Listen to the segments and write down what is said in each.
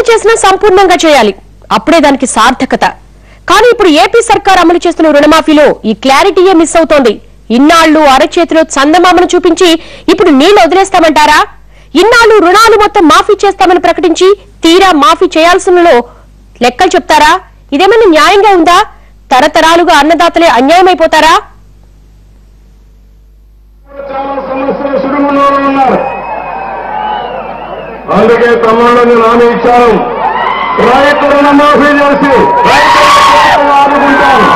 చేసినా సంపూర్ణంగా చేయాలి అప్పుడే దానికి సార్థకత కానీ ఇప్పుడు ఏపీ సర్కార్ అమలు చేస్తున్న రుణమాఫీలో ఈ క్లారిటీయే మిస్ అవుతోంది ఇన్నాళ్లు అరచేతిలో చందమామను చూపించి ఇప్పుడు నీళ్లు వదిలేస్తామంటారా ఇన్నాళ్లు రుణాలు మొత్తం మాఫీ చేస్తామని ప్రకటించి తీరా మాఫీ చేయాల్సినలో లెక్కలు చెప్తారా ఇదేమైనా న్యాయంగా ఉందా తరతరాలుగా అన్నదాతలే అన్యాయమైపోతారా చాలా సమస్యలు సుడుములో ఉన్నారు అందుకే తమ్ముళ్ళు నేను హామీ ఇచ్చాను రైతు రుణమాఫీ చేసి రైతులను ఆదుకుంటాను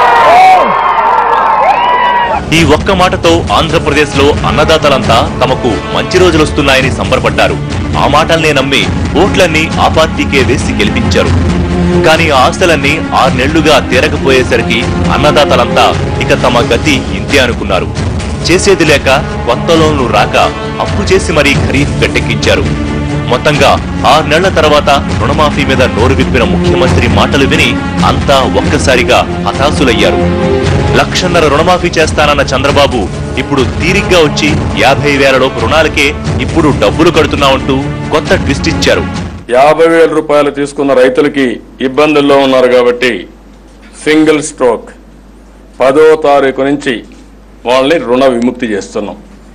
ఈ ఒక్క మాటతో ఆంధ్రప్రదేశ్ లో అన్నదాతలంతా తమకు మంచి రోజులు వస్తున్నాయని సంబరపడ్డారు ఆ మాటల్నే నమ్మి ఓట్లన్నీ ఆ పార్టీకే వేసి గెలిపించారు కానీ ఆ ఆశలన్నీ ఆర్నెళ్లుగా తీరకపోయేసరికి అన్నదాతలంతా ఇక తమ గతి ఇంతే అనుకున్నారు చేసేది లేక కొత్త లోన్లు రాక అప్పు చేసి మరీ ఖరీఫ్ గట్టెక్కించారు మొత్తంగా ఆరు నెలల తర్వాత రుణమాఫీ మీద నోరు విప్పిన ముఖ్యమంత్రి మాటలు విని అంతా ఒక్కసారిగా హతాశులయ్యారు లక్షన్నర రుణమాఫీ చేస్తానన్న చంద్రబాబు ఇప్పుడు తీరిగ్గా వచ్చి యాభై వేల లోపు రుణాలకే ఇప్పుడు డబ్బులు కడుతున్నామంటూ కొత్త ట్విస్ట్ ఇచ్చారు యాభై వేల రూపాయలు తీసుకున్న రైతులకి ఇబ్బందుల్లో ఉన్నారు కాబట్టి సింగిల్ స్ట్రోక్ పదో తారీఖు నుంచి వాళ్ళని రుణ విముక్తి చేస్తున్నాం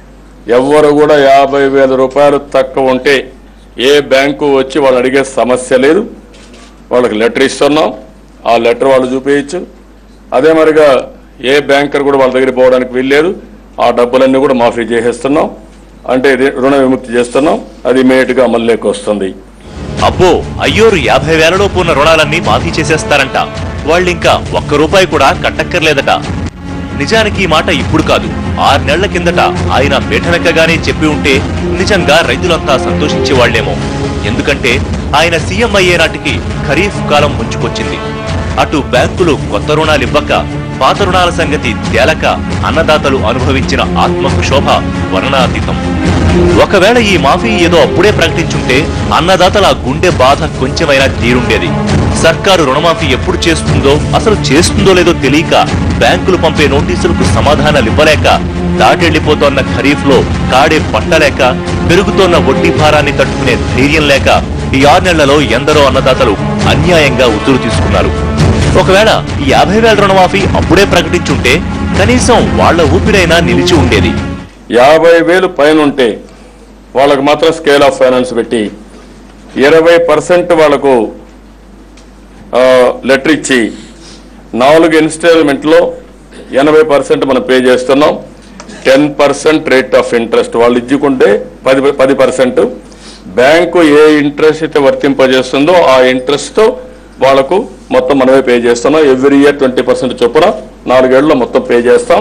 ఎవ్వరు కూడా యాభై వేల రూపాయలు తక్కువ ఉంటే ఏ బ్యాంకు వచ్చి వాళ్ళు అడిగే సమస్య లేదు వాళ్ళకి లెటర్ ఇస్తున్నాం ఆ లెటర్ వాళ్ళు చూపించచ్చు అదే మరిగా ఏ బ్యాంకర్ కూడా వాళ్ళ దగ్గర పోవడానికి వీల్లేదు ఆ డబ్బులన్నీ కూడా మాఫీ చేసేస్తున్నాం అంటే ఇది రుణ విముక్తి చేస్తున్నాం అది ఇమీడియట్గా అమల్లోకి వస్తుంది అబ్బో అయ్యోరు యాభై వేలలోపు ఉన్న రుణాలన్నీ మాఫీ చేసేస్తారంట వాళ్ళింకా ఒక్క రూపాయి కూడా కట్టక్కర్లేదట నిజానికి ఈ మాట ఇప్పుడు కాదు ఆరు నెలల కిందట ఆయన పీఠనెక్కగానే చెప్పి ఉంటే నిజంగా రైతులంతా సంతోషించేవాళ్లేమో ఎందుకంటే ఆయన సీఎం అయ్యే నాటికి ఖరీఫ్ కాలం ముంచుకొచ్చింది అటు బ్యాంకులు కొత్త రుణాలు ఇవ్వక పాత రుణాల సంగతి తేలక అన్నదాతలు అనుభవించిన ఆత్మక్షోభ వర్ణాతీతం ఒకవేళ ఈ మాఫీ ఏదో అప్పుడే ప్రకటించుంటే అన్నదాతల గుండె బాధ కొంచెమైనా తీరుండేది సర్కారు రుణమాఫీ ఎప్పుడు చేస్తుందో అసలు చేస్తుందో లేదో తెలియక బ్యాంకులు పంపే నోటీసులకు సమాధానాలు ఇవ్వలేక దాటెళ్లిపోతోన్న ఖరీఫ్ లో కాడే పట్టలేక పెరుగుతోన్న వడ్డీ భారాన్ని తట్టుకునే ధైర్యం లేక ఈ ఆరు నెలలలో ఎందరో అన్నదాతలు అన్యాయంగా ఉతురు తీసుకున్నారు ఒకవేళ ఈ యాభై వేల రుణమాఫీ అప్పుడే ప్రకటించుంటే కనీసం వాళ్ళ ఊపిరైనా నిలిచి ఉండేది యాభై వేలు పైన ఉంటే వాళ్ళకు మాత్రం స్కేల్ ఆఫ్ ఫైనాన్స్ పెట్టి ఇరవై పర్సెంట్ వాళ్ళకు ఆ, లెటర్ ఇచ్చి నాలుగు ఇన్స్టాల్మెంట్లో ఎనభై పర్సెంట్ మనం పే చేస్తున్నాం ten percent rate of interest వాళ్ళు ఇచ్చుకుంటే పది పది పర్సెంట్ బ్యాంకు ఏ ఇంట్రెస్ట్ అయితే వర్తింపజేస్తుందో ఆ ఇంట్రెస్ట్ వాళ్ళకు మొత్తం మనమే పే చేస్తున్నాం ఎవ్రీ ఇయర్ ట్వంటీ పర్సెంట్ చొప్పున నాలుగేళ్లలో మొత్తం పే చేస్తాం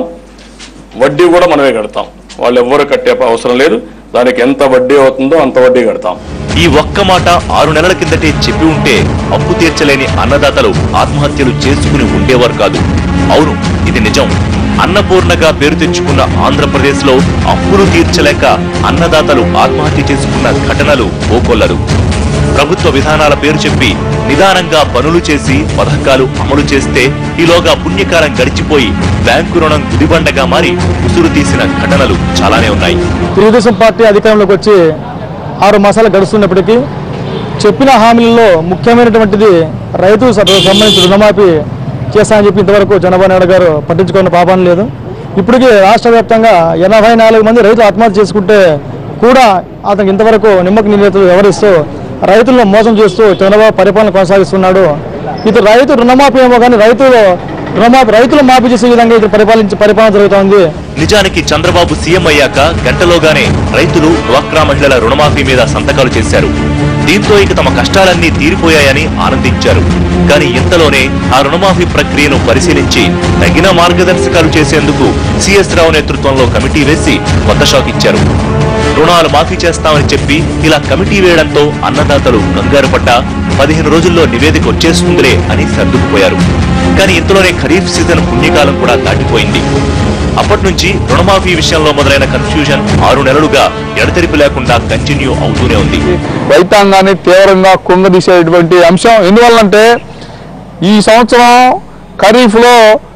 వడ్డీ కూడా మనమే కడతాం వాళ్ళు ఎవ్వరు కట్టే అవసరం లేదు దానికి ఎంత వడ్డీ అవుతుందో అంత వడ్డీ కడతాం ఈ ఒక్క మాట ఆరు నెలల కిందటే చెప్పి ఉంటే అప్పు తీర్చలేని అన్నదాతలు ఆత్మహత్యలు చేసుకుని ఉండేవారు కాదు అవును ఇది నిజం అన్నపూర్ణగా పేరు తెచ్చుకున్న ఆంధ్రప్రదేశ్ లో అప్పులు తీర్చలేక అన్నదాతలు ఆత్మహత్య చేసుకున్న ఘటనలు ఓకొల్లరు ప్రభుత్వ విధానాల పేరు చెప్పి నిదానంగా పనులు చేసి పథకాలు అమలు చేస్తే ఈలోగా పుణ్యకాలం గడిచిపోయి బ్యాంకు రుణం గుదిబండగా మారి ఉసురు తీసిన ఘటనలు చాలానే ఉన్నాయి తెలుగుదేశం పార్టీ అధికారంలోకి వచ్చి ఆరు మాసాలు గడుస్తున్నప్పటికీ చెప్పిన హామీలలో ముఖ్యమైనటువంటిది రైతు సంబంధించిన రుణమాఫీ చేస్తానని చెప్పి ఇంతవరకు చంద్రబాబు నాయుడు గారు పట్టించుకున్న పాపం లేదు ఇప్పటికీ రాష్ట్ర వ్యాప్తంగా ఎనభై నాలుగు మంది రైతులు ఆత్మహత్య చేసుకుంటే కూడా అతనికి ఇంతవరకు నిమ్మక నీళ్ళు వ్యవహరిస్తూ రైతులను మోసం చేస్తూ చంద్రబాబు పరిపాలన కొనసాగిస్తున్నాడు ఇది రైతు రుణమాఫీ ఏమో కానీ రైతులు రుణమాఫీ రైతులు మాఫీ చేసే విధంగా ఇది పరిపాలించి పరిపాలన జరుగుతోంది నిజానికి చంద్రబాబు సీఎం అయ్యాక గంటలోగానే రైతులు డ్వాక్రా మహిళల రుణమాఫీ మీద సంతకాలు చేశారు దీంతో ఇక తమ కష్టాలన్నీ తీరిపోయాయని ఆనందించారు కానీ ఇంతలోనే ఆ రుణమాఫీ ప్రక్రియను పరిశీలించి తగిన మార్గదర్శకాలు చేసేందుకు సిఎస్ రావు నేతృత్వంలో కమిటీ వేసి కొత్త షాక్ ఇచ్చారు రుణాలు మాఫీ చేస్తామని చెప్పి ఇలా కమిటీ వేయడంతో అన్నదాతలు కంగారు పడ్డా పదిహేను రోజుల్లో నివేదిక వచ్చేస్తుందిలే అని సర్దుకుపోయారు కానీ ఇంతలోనే ఖరీఫ్ సీజన్ పుణ్యకాలం కూడా దాటిపోయింది అప్పటి నుంచి రుణమాఫీ విషయంలో మొదలైన కన్ఫ్యూజన్ ఆరు నెలలుగా ఎడతెరిపి లేకుండా కంటిన్యూ అవుతూనే ఉంది రైతాంగాన్ని తీవ్రంగా కుంగదీసేటువంటి అంశం ఎందువల్లంటే ఈ సంవత్సరం ఖరీఫ్లో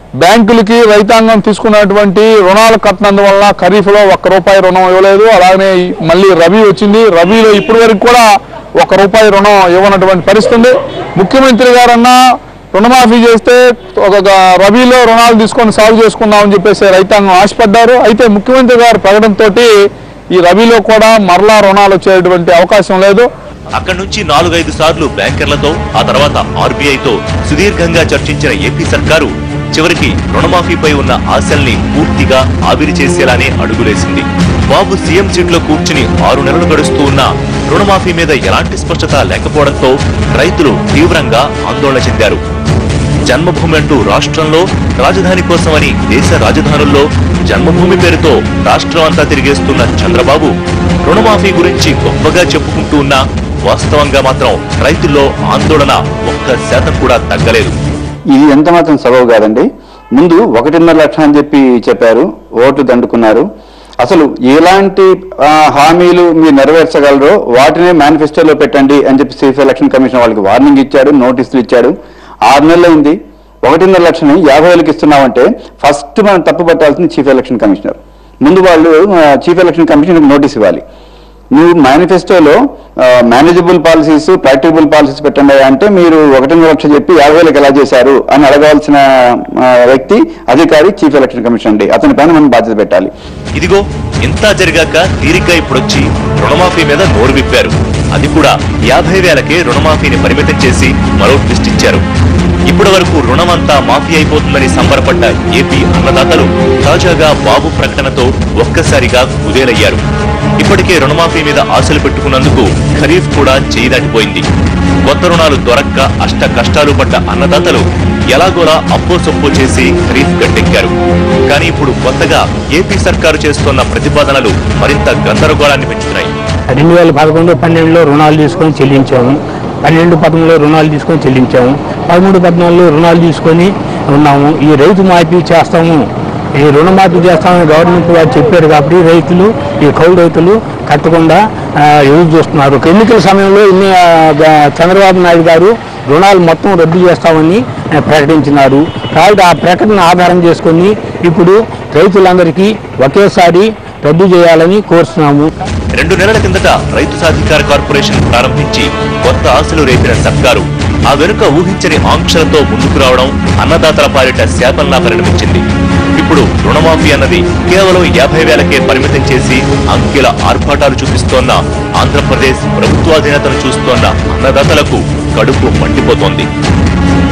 బ్యాంకులకి రైతాంగం తీసుకున్నటువంటి రుణాలు కట్టినందువల్ల ఖరీఫ్లో ఒక్క రూపాయి రుణం ఇవ్వలేదు అలాగనే ఈ మళ్ళీ రబీ వచ్చింది రబీలో ఇప్పటి వరకు కూడా ఒక రూపాయి రుణం ఇవ్వనటువంటి పరిస్థితి ఉంది ముఖ్యమంత్రి గారన్నా రుణమాఫీ చేస్తే ఒక గ- రబీలో రుణాలు తీసుకొని సాగు చేసుకుందామని చెప్పేసి రైతాంగం ఆశపడ్డారు అయితే ముఖ్యమంత్రి గారి ప్రకటనతోటి ఈ రబీలో కూడా మరలా రుణాలు వచ్చేటువంటి అవకాశం లేదు అక్కడి నుంచి నాలుగైదు సార్లు బ్యాంకర్లతో ఆ తర్వాత ఆర్బీఐతో సుదీర్ఘంగా చర్చించిన ఏపీ సర్కారు చివరికి రుణమాఫీపై ఉన్న ఆశల్ని పూర్తిగా ఆవిరి చేసేలానే అడుగులేసింది బాబు సీఎం సీట్లో కూర్చుని ఆరు నెలలు గడుస్తూ ఉన్నా రుణమాఫీ మీద ఎలాంటి స్పష్టత లేకపోవడంతో రైతులు తీవ్రంగా ఆందోళన చెందారు జన్మభూమి అంటూ రాష్ట్రంలో రాజధాని కోసమని దేశ రాజధానుల్లో జన్మభూమి పేరుతో రాష్ట్రం అంతా తిరిగేస్తున్న చంద్రబాబు రుణమాఫీ గురించి గొప్పగా చెప్పుకుంటూ ఉన్నా వాస్తవంగా మాత్రం రైతుల్లో ఆందోళన ఒక్క శాతం కూడా తగ్గలేదు ఇది ఎంత మాత్రం సబబు కాదండి ముందు ఒకటిన్నర లక్ష అని చెప్పి చెప్పారు ఓట్లు దండుకున్నారు అసలు ఎలాంటి ఆ, హామీలు మీరు నెరవేర్చగలరో వాటినే మేనిఫెస్టోలో పెట్టండి అని చెప్పి చీఫ్ ఎలక్షన్ కమిషన్ వాళ్ళకి వార్నింగ్ ఇచ్చాడు నోటీసులు ఇచ్చాడు ఆరు నెలలు అయింది ఒకటిన్నర లక్షని యాభై వేలకు ఇస్తున్నామంటే ఫస్ట్ మనం తప్పు పట్టాల్సింది చీఫ్ ఎలక్షన్ కమిషనర్ ముందు వాళ్ళు చీఫ్ ఎలక్షన్ కమిషన్ నోటీస్ ఇవ్వాలి నువ్వు మేనిఫెస్టోలో మేనేజబుల్ పాలసీస్ ప్రాక్టికబుల్ పాలసీస్ పెట్టండి అంటే మీరు ఒకటిన్నర లక్ష చెప్పి యాభై వేలకు ఎలా చేశారు అని అడగాల్సిన ఆ, వ్యక్తి అధికారి చీఫ్ ఎలక్షన్ కమిషన్ అండి అతని పైన మనం బాధ్యత పెట్టాలి ఇదిగో ఇంత జరిగాక తీరిగ్గా ఇప్పుడొచ్చి రుణమాఫీ మీద నోరు విప్పారు అది కూడా యాభై వేలకే రుణమాఫీని పరిమితం చేసి మరో ట్విస్ట్ ఇచ్చారు ఇప్పటి వరకు రుణమంతా మాఫీ అయిపోతుందని సంబరపడ్డ ఏపీ అన్నదాతలు తాజాగా బాబు ప్రకటనతో ఒక్కసారిగా కుదేలయ్యారు ఇప్పటికే రుణమాఫీ మీద ఆశలు పెట్టుకున్నందుకు ఖరీఫ్ కూడా చేయి దాటిపోయింది కొత్త రుణాలు దొరక్క అష్ట కష్టాలు పడ్డ అన్నదాతలు ఎలాగోలా అప్పో సొప్పో చేసి ఖరీఫ్ గట్టెక్కారు కానీ ఇప్పుడు కొత్తగా ఏపీ సర్కారు చేస్తున్న ప్రతిపాదనలు మరింత గందరగోళాన్ని పెంచుతున్నాయి రెండు వేల పదకొండు పన్నెండులో రుణాలు తీసుకొని చెల్లించాము పన్నెండు పదకొండులో రుణాలు తీసుకొని చెల్లించాము పదమూడు పద్నాలుగులో రుణాలు తీసుకొని ఉన్నాము ఈ రైతు మాఫీ చేస్తాము ఈ రుణమాఫీ చేస్తామని గవర్నమెంట్ వారు చెప్పారు కాబట్టి రైతులు ఈ కౌలు రైతులు కట్టకుండా ఆ, ఎదురు చూస్తున్నారు ఎన్నికల సమయంలో ఇన్ని ఆ, గ- చంద్రబాబు నాయుడు గారు రుణాలు మొత్తం రద్దు చేస్తామని ఆ, ప్రకటించినారు కాబట్టి ఆ ప్రకటన ఆధారం చేసుకొని ఇప్పుడు రైతులందరికీ ఒకేసారి రద్దు చేయాలని కోరుతున్నాము రెండు నెలల కిందట రైతు సాధికార కార్పొరేషన్ ప్రారంభించి కొత్త ఆశలు రేపిన సర్కారు ఆ వెనుక ఊహించని ఆంక్షలతో ముందుకు రావడం అన్నదాతల పాలిట శాపంలా పరిణమించింది ఇప్పుడు రుణమాఫీ అన్నది కేవలం యాభై వేలకే పరిమితం చేసి అంకెల ఆర్భాటాలు చూపిస్తోన్న ఆంధ్రప్రదేశ్ ప్రభుత్వాధీనతను చూస్తోన్న అన్నదాతలకు కడుపు మండిపోతోంది